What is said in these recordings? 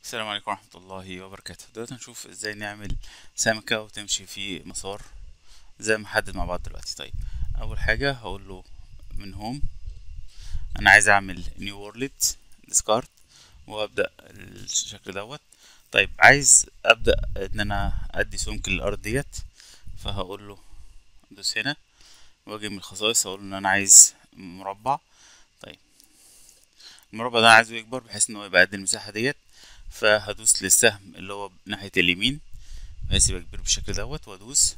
السلام عليكم ورحمة الله وبركاته دلوقتي هنشوف ازاي نعمل سمكة وتمشي في مسار زي ما حدد مع بعض دلوقتي طيب اول حاجة هقول له من هوم انا عايز اعمل نيو وورلد ديسكارد وابدأ الشكل دوت طيب عايز ابدأ ان انا ادي سمك للارض ديت فهقول له دوس هنا واجي من الخصائص اقول له ان انا عايز مربع طيب المربع ده انا عايزه يكبر بحيث ان هو يبقى قد المساحة ديت فهدوس للسهم اللي هو ناحية اليمين بحيث يبقى كبير بالشكل دوت وادوس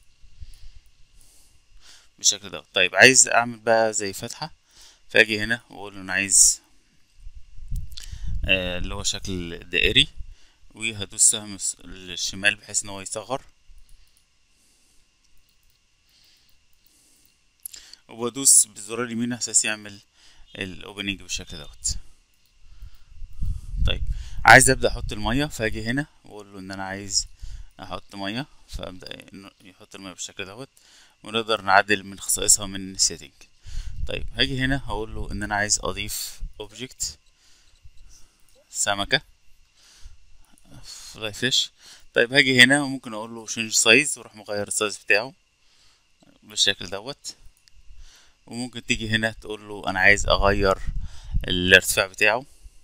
بالشكل دوت طيب عايز اعمل بقى زي فتحة فاجي هنا واقول له انا عايز آه اللي هو شكل دائري وهدوس سهم الشمال بحيث ان هو يصغر وادوس بزرار اليمين اساس يعمل الاوبننج بالشكل دوت طيب عايز ابدا احط الميه فاجي هنا واقول له ان انا عايز احط ميه فابدا يحط الميه بالشكل دوت ونقدر نعدل من خصائصها من السيتنج طيب هاجي هنا هقول له ان انا عايز اضيف اوبجكت سمكه فلاي فيش طيب هاجي هنا وممكن اقول له change سايز واروح مغير السايز بتاعه بالشكل دوت وممكن تيجي هنا تقول له انا عايز اغير الارتفاع بتاعه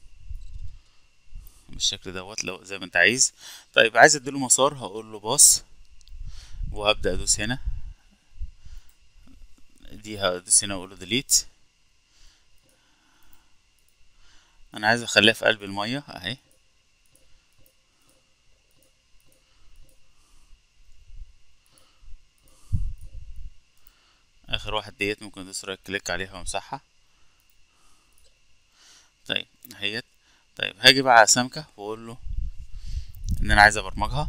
بالشكل دوت لو زي ما انت عايز طيب عايز اديله مسار هقول له باص وهبدا ادوس هنا دي هدوس هنا واقول له ديليت انا عايز اخليها في قلب الميه اهي اخر واحد ديت ممكن ادوس رايت كليك عليها وامسحها طيب اهيت طيب هاجي بقى على سمكة واقول له ان انا عايز ابرمجها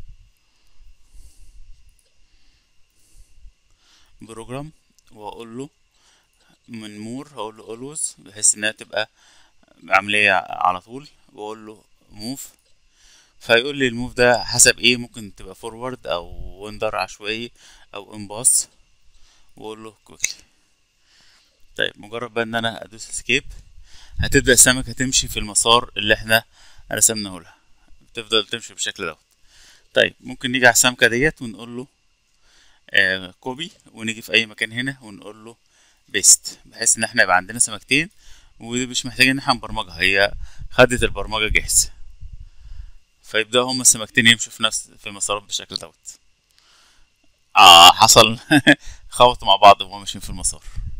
بروجرام واقول له من مور هقول له اولويز بحيث انها تبقى عملية على طول واقول له موف فيقول لي الموف ده حسب ايه ممكن تبقى فورورد او ويندر عشوائي او انباص واقول له كويكلي طيب مجرد بقى ان انا ادوس اسكيب هتبدأ السمكة تمشي في المسار اللي احنا رسمناه لها بتفضل تمشي بالشكل دوت طيب ممكن نيجي على السمكة ديت ونقول له آه كوبي ونيجي في اي مكان هنا ونقول له بيست بحيث ان احنا يبقى عندنا سمكتين ومش محتاجين ان احنا نبرمجها هي خدت البرمجة جاهز فيبدأوا هما السمكتين يمشوا في نفس في المسارات بالشكل دوت اه حصل خبطوا مع بعض وهما ماشيين في المسار